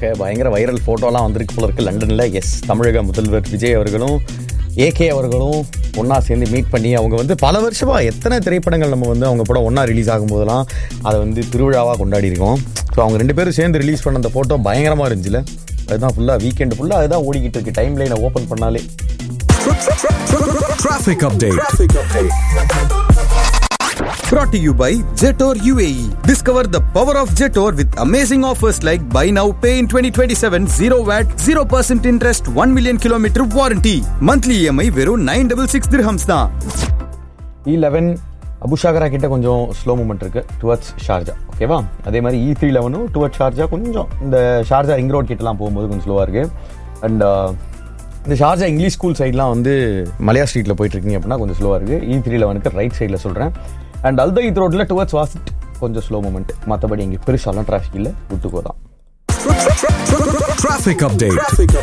Okay பயங்கர viral ஃபோட்டோலாம் வந்திருக்கு போல இருக்கு லண்டனில் எஸ் தமிழக முதல்வர் விஜய் அவர்களும் ஏகே அவர்களும் ஒன்றா சேர்ந்து மீட் பண்ணி அவங்க வந்து பல வருஷமா எத்தனை திரைப்படங்கள் நம்ம வந்து அவங்க படம் ஒன்றா ரிலீஸ் ஆகும்போதெல்லாம் அதை வந்து திருவிழாவாக கொண்டாடி இருக்கோம் ஸோ அவங்க ரெண்டு பேரும் சேர்ந்து ரிலீஸ் பண்ண அந்த ஃபோட்டோ பயங்கரமாக இருந்துச்சுல அதுதான் ஃபுல்லாக வீக்கெண்டு ஃபுல்லாக அதுதான் ஓடிக்கிட்டு இருக்கு டைம் லைனை ஓப்பன் பண்ணாலே Traffic update. Brought to you by Jetor UAE. Discover the power of Jetor with amazing offers like buy now, pay in 2027, 0 VAT, 0% interest, 1 million kilometer warranty. Monthly EMI வெறும் 966 dirhams தான். இ eleven Abu Shagara கிட்ட கொஞ்சம் slow movement இருக்கு towards Sharjah ஓகேவா அதே மாதிரி E three லெவனும் towards Sharjah கொஞ்சம் இந்த ஷார்ஜா ரிங் ரோட் கிட்டலாம் போகும்போது கொஞ்சம் ஸ்லோவாக இருக்கு அண்ட் இந்த ஷார்ஜா இங்கிலீஷ் ஸ்கூல் சைட்லாம் வந்து மலையா ஸ்ட்ரீட்டில் போயிட்டு இருக்கீங்க அப்படின்னா கொஞ்சம் ஸ்லோவாக இருக்கு இ த்ரீ லெவனுக்கு ரைட் சைடில் சொல்கிறேன் அண்ட் அல்தயித் ரோட்டில் டுவர்ட்ஸ் வாசிட் கொஞ்சம் ஸ்லோ மூமெண்ட் மற்றபடி இங்கே பெருசாலாம் டிராஃபிக் இல்லை விட்டுக்கோ தான் Traffic update.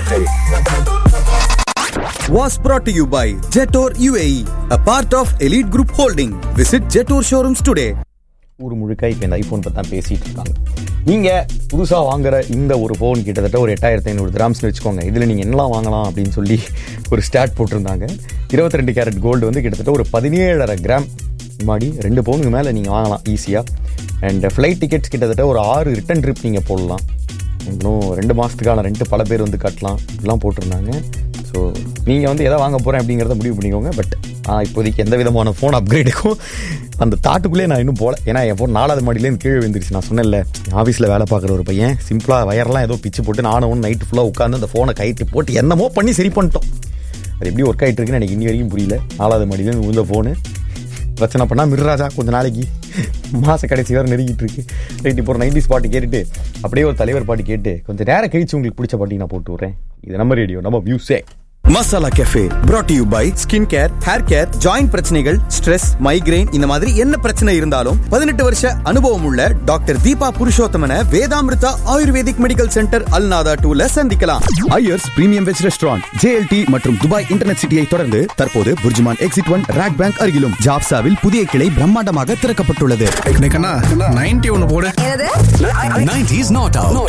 Was brought to you by Jetor UAE, a part of Elite Group Holding. Visit Jetor showrooms today. ஊர் முழுக்க இப்போ இந்த ஐஃபோன் பற்றி தான் பேசிகிட்டு இருக்காங்க நீங்கள் புதுசாக வாங்குற இந்த ஒரு ஃபோன் கிட்டத்தட்ட ஒரு எட்டாயிரத்தி ஐநூறு கிராம்ஸ்னு வச்சுக்கோங்க இதில் நீங்கள் என்னலாம் வாங்கலாம் அப்படின்னு சொல்லி ஒரு ஸ்டாட் போட்டிருந்தாங்க இருபத்தி ரெண்டு கேரட் கோல்டு வந்து கிட்டத்தட்ட ஒரு பதினேழரை கிராம் மாடி ரெண்டு பவுனுக்கு மேலே நீங்கள் வாங்கலாம் ஈஸியாக அண்ட் ஃப்ளைட் டிக்கெட்ஸ் கிட்டத்தட்ட ஒரு ஆறு ரிட்டன் ட்ரிப் நீங்கள் போடலாம் இன்னும் ரெண்டு மாதத்துக்கான ரெண்டு பல பேர் வந்து கட்டலாம் இப்படிலாம் போட்டிருந்தாங்க ஸோ நீங்கள் வந்து எதை வாங்க போகிறேன் அப்படிங்கிறத முடிவு பண்ணிக்கோங்க பட் ஆனால் இப்போதைக்கு எந்த விதமான ஃபோன் அப்கிரேடுக்கும் அந்த தாட்டுக்குள்ளே நான் இன்னும் போகல ஏன்னா என் ஃபோன் நாலாவது மாடியிலேருந்து கீழே விழுந்துருச்சு நான் சொன்னேன்ல ஆஃபீஸில் வேலை பார்க்குற ஒரு பையன் சிம்பிளாக வயர்லாம் ஏதோ பிச்சு போட்டு நானும் நைட்டு ஃபுல்லாக உட்காந்து அந்த ஃபோனை கைட்டு போட்டு என்னமோ பண்ணி சரி பண்ணிட்டோம் அது எப்படி ஒர்க் ஆகிட்டு இருக்குன்னு எனக்கு இன்னி வரைக்கும் புரியல நாலாவது மாடியிலேருந்து விழுந்த ஃபோனு பிரச்சனை பண்ணா மிர்ராஜா கொஞ்ச நாளைக்கு மாச கடைசி வேறு நெருங்கிட்டு இருக்கு ரைட் இப்போ ஒரு நைன்டிஸ் பாட்டு கேட்டுட்டு அப்படியே ஒரு தலைவர் பாட்டு கேட்டு கொஞ்சம் நேரம் கழிச்சு உங்களுக்கு பிடிச்ச பாட்டி நான் போட்டு விட்றேன் இது நம்ம ரேடியோ நம்ம வியூஸே masala cafe brought to you by skin care hair care joint பிரச்சனைகள் ஸ்ட்ரெஸ் மைக்ரைன் இந்த மாதிரி என்ன பிரச்சனை இருந்தாலும் பதினெட்டு வருஷ அனுபவம் உள்ள doctor Deepa Purushothaman Vedamrutha ayurvedic medical centre Al Nahda டூல சந்திக்கலாம் Iyers premium veg restaurant JLT மற்றும் துபாய் இன்டர்நெட் சிட்டியை தொடர்ந்து தற்போது Burjuman exit one RAK bank அருகிலும் ஜாப்சாவில் புதிய கிளை பிரம்மாண்டமாக திறக்கப்பட்டுள்ளது நைன்டி ஒன்னு போடு என்னது 90s not out